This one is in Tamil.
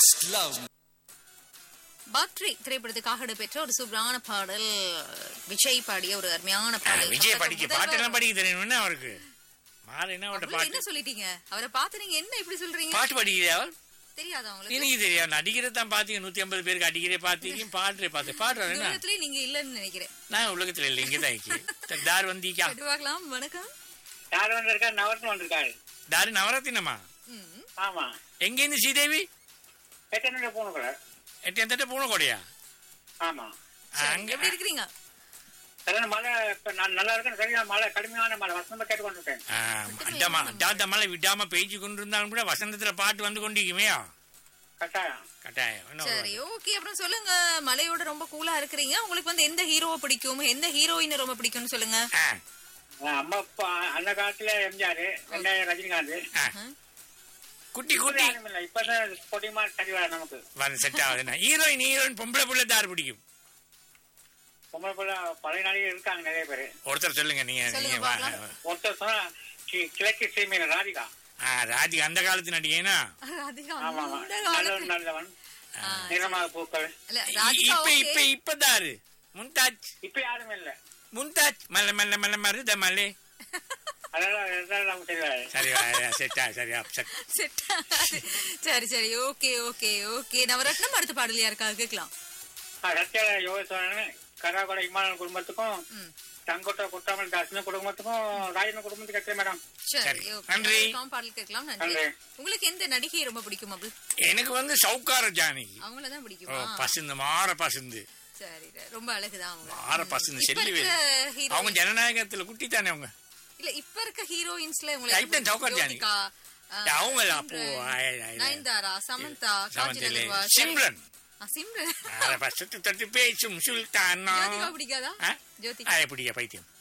love. பக்ரி திரைப்படத்துக்காக இடம்பெற்ற ஒரு சூப்பரான பாடல் விஜய் பாடிய ஒரு அருமையான ஆ, பாடல் விஜய் அப்ப படிக்க முதல்வர் பாட்டெல்லாம் படிக்க தெரியும்னு அவருக்கு மாறினா அவர்கிட்ட அவ்வளவு என்ன பாட்டு சொல்லிட்டீங்க அவரை பார்த்து நீங்க என்ன இப்படி சொல்றீங்க பாட்டு படிக்கிறா அவள் தெரியாதா உங்களுக்கு எனக்கு தெரியாது அடிக்கிறது தான் பாத்தீங்க நூத்தி ஐம்பது பேருக்கு அடிக்கிறே பாத்தீங்க பாடுறே பார்த்து பாடுறேன் என்ன தூரத்திலே நீங்க இல்லன்னு நினைக்கிறேன் நான் உலகத்துல இல்லை இங்கே தான் இருக்கேன் தார் வந்தீக்கா கேட்டு பார்க்கலாம் வணக்கம் யார் வந்திருக்காரு நவரத்னம் வந்திருக்காரு தாரு நவரத்தினமா ம். ஆமா எங்கேருந்து ஸ்ரீதேவி எத்தனை போன கூட எட்டு எந்த பூனை கொடையா ஆமா சரி, அங்க எப்படி இருக்கிறீங்க சரியான மழை இப்ப நான் நல்லா இருக்கேன் சரியான மழை கடுமையான மழை வசந்தமா கேட்டு கொண்டிருக்கேன் ஆ, அட்டமா அட்டாத்த மழை விடாம பெய்ஞ்சு கொண்டு இருந்தாலும் கூட வசந்தத்துல பாட்டு வந்து கொண்டிருக்குமையா கட்டாயம் கட்டாயம் என்ன சரி ஓகே அப்புறம் சொல்லுங்க மலையோட ரொம்ப கூலா இருக்கிறீங்க உங்களுக்கு வந்து எந்த ஹீரோவை பிடிக்கும் எந்த ஹீரோயின் ரொம்ப பிடிக்கும்னு சொல்லுங்க ஆ, ஆஹ் அம்மா அப்பா அந்த காலத்துல எம்ஜிஆர் ரெண்டாயிரம் ரஜினிகாந்த் ஆ. குட்டி இப்ப குட்டி யாரும் இல்ல இப்பதான் பொடிமா சரி வர நமக்கு வந்து செட் ஆகுதுண்ணா ஹீரோயின் ஹீரோயின் பொம்பளை புள்ள தார் பிடிக்கும் பொம்பளை போல பழைய நாளையே இருக்காங்க நிறைய பேரு ஒருத்தர் சொல்லுங்க நீங்க சொல்லுங்க நீங்க வா. பார்க்கலாம். ஒருத்தர் சொன்னா கி- கிழக்கு சீமையில ராதிகா ஆ, ராஜிகா அந்த காலத்து நடிகைனா ராதிகா ஆமா ஆமா அந்த நல்லவன் காலத்து- நல்லவன் ஆ, நிறமாக பூக்கள் இல்ல, ராதிகா இப்ப இப்ப okay. இப்ப தாரு மும்தாஜ் இப்ப யாரும் இல்ல மும்தாஜ் மல்ல மல்ல மல்ல மருத மல்லே அதனால அதனால நமக்கு தெரியாது சரி செட்டா சரி அப்செட் Set ஆகாது. சரி சரி ஓகே ஓகே ஓகே நவரத்னம் அடுத்த பாடல் யாருக்காக கேட்கலாம் சத்யா யோகேஸ்வரன் கராகோட இமானன் குடும்பத்துக்கும் ம். தங்கோட்ட குட்டாமல் தாசின குடும்பத்துக்கும் ராஜன குடும்பத்துக்கு கேட்கிறேன் மேடம் சரி சரி, okay. நன்றி. நவரத்னம் பாடல் கேட்கலாம் நன்றி நன்றி. உங்களுக்கு எந்த நடிகை ரொம்ப பிடிக்கும் அப்படி எனக்கு வந்து சவுக்கார ஜானகி அவங்களதான் ஓ, பிடிக்குமா பசுந்து மாற பசுந்து சரி ரொம்ப அழகுதான் அவங்க மாற பசுந்து இப்ப செல்லி இருக்கிற hero- அவங்க ஜனநாயகத்துல குட்டி தானே அவங்க இல்ல இப்ப இருக்க ஹீரோயின்ஸ்ல Type சவுகார் ஜானகி. ஜோதிகா, ஆ, அவங்க சிம்ரன், அப்போ ஆய, ஆய, ஆய. நயன்தாரா சமந்தா காஜல் சமந்திலே அகர்வால், சிம்ரன் ஆ, சிம்ரன் அரை பசத்து தட்டு பேசும் சுல்தான் ஜோதிகா பிடிக்காதா ஆ? ஜோதிகா அது பிடிக்க பைத்தியம்